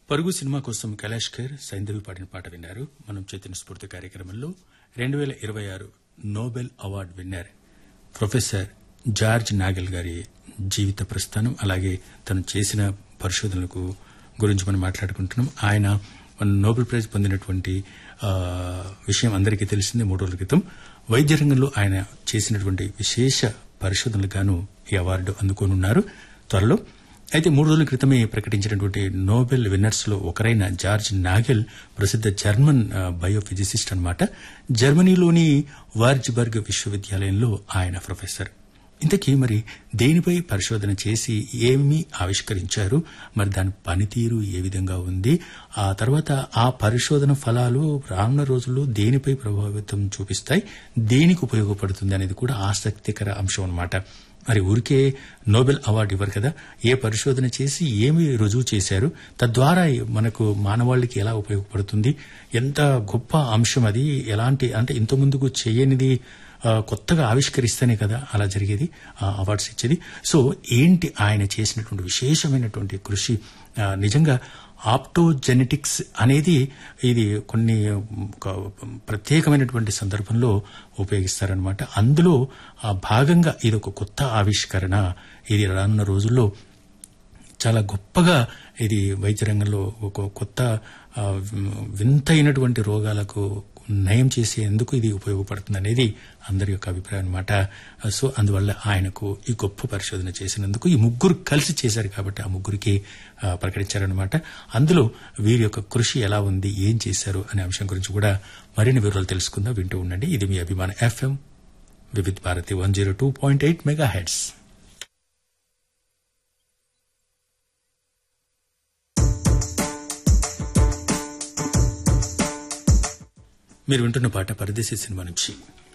పరుగు సినిమా కోసం కైలాష్ ఖేర్ సైంధవి పాడిన పాట విన్నారు మనం చైతన్య స్ఫూర్తి కార్యక్రమంలో రెండు వేల ఇరవై ఆరు Nobel award winner professor George Nagel గారి జీవిత ప్రస్థానం అలాగే తను చేసిన పరిశోధనలకు గురించి మనం మాట్లాడుకుంటున్నాం ఆయన మన నోబెల్ ప్రైజ్ పొందినటువంటి ఆ, విషయం అందరికీ తెలిసిందే మూడు రోజుల క్రితం వైద్య రంగంలో ఆయన చేసినటువంటి విశేష పరిశోధనలకు గాను ఈ అవార్డు అందుకోనున్నారు త్వరలో అయితే మూడు రోజుల క్రితమే ప్రకటించినటువంటి నోబెల్ విన్నర్స్ లో ఒకరైన జార్జ్ నాగెల్ ప్రసిద్ధ జర్మన్ ఆ, బయోఫిజిసిస్ట్ అన్నమాట జర్మనీలోని వార్జ్బర్గ్ విశ్వవిద్యాలయంలో ఆయన ప్రొఫెసర్ ఇంతకీ మరి దేనిపై పరిశోధన చేసి ఏమి ఆవిష్కరించారు మరి దాని పనితీరు ఏ విధంగా ఉంది ఆ తర్వాత ఆ పరిశోధన ఫలాలు రానున్న రోజుల్లో దేనిపై ప్రభావితం చూపిస్తాయి దేనికి ఉపయోగపడుతుంది అనేది కూడా ఆసక్తికర అంశం అన్నమాట మరి ఊరికే నోబెల్ అవార్డు ఇవ్వరు కదా ఏ పరిశోధన చేసి ఏమి రుజువు చేశారు తద్వారా మనకు మానవాళికి ఎలా ఉపయోగపడుతుంది ఎంత గొప్ప అంశం అది ఎలాంటి అంటే ఇంత ముందుకు చేయనిది ఆ, కొత్తగా ఆవిష్కరిస్తేనే కదా అలా జరిగేది ఆ, అవార్డ్స్ ఇచ్చేది సో ఏంటి ఆయన చేసినటువంటి విశేషమైనటువంటి కృషి ఆ, నిజంగా ఆప్టోజెనెటిక్స్ అనేది ఇది కొన్ని ఒక ప్రత్యేకమైనటువంటి సందర్భంలో ఉపయోగిస్తారనమాట అందులో ఆ భాగంగా ఇది ఒక కొత్త ఆవిష్కరణ ఇది రానున్న రోజుల్లో చాలా గొప్పగా ఇది వైద్య రంగంలో ఒక కొత్త ఆ, వింతైనటువంటి రోగాలకు నయం చేసేందుకు ఇది ఉపయోగపడుతుంది అనేది అందరి యొక్క అభిప్రాయం అనమాట సో అందువల్ల ఆయనకు ఈ గొప్ప పరిశోధన చేసినందుకు ఈ ముగ్గురు కలిసి చేశారు కాబట్టి ఆ ముగ్గురికి ఆ, ప్రకటించారనమాట అందులో వీరి యొక్క కృషి ఎలా ఉంది ఏం చేశారు అనే అంశం గురించి కూడా మరిన్ని వివరాలు తెలుసుకుందాం వింటూ ఉండండి ఇది మీ అభిమాన FM Vividh Bharati one zero two point eight megahertz మీరు వింటున్న పాట పరదేశీ సినిమా నుంచి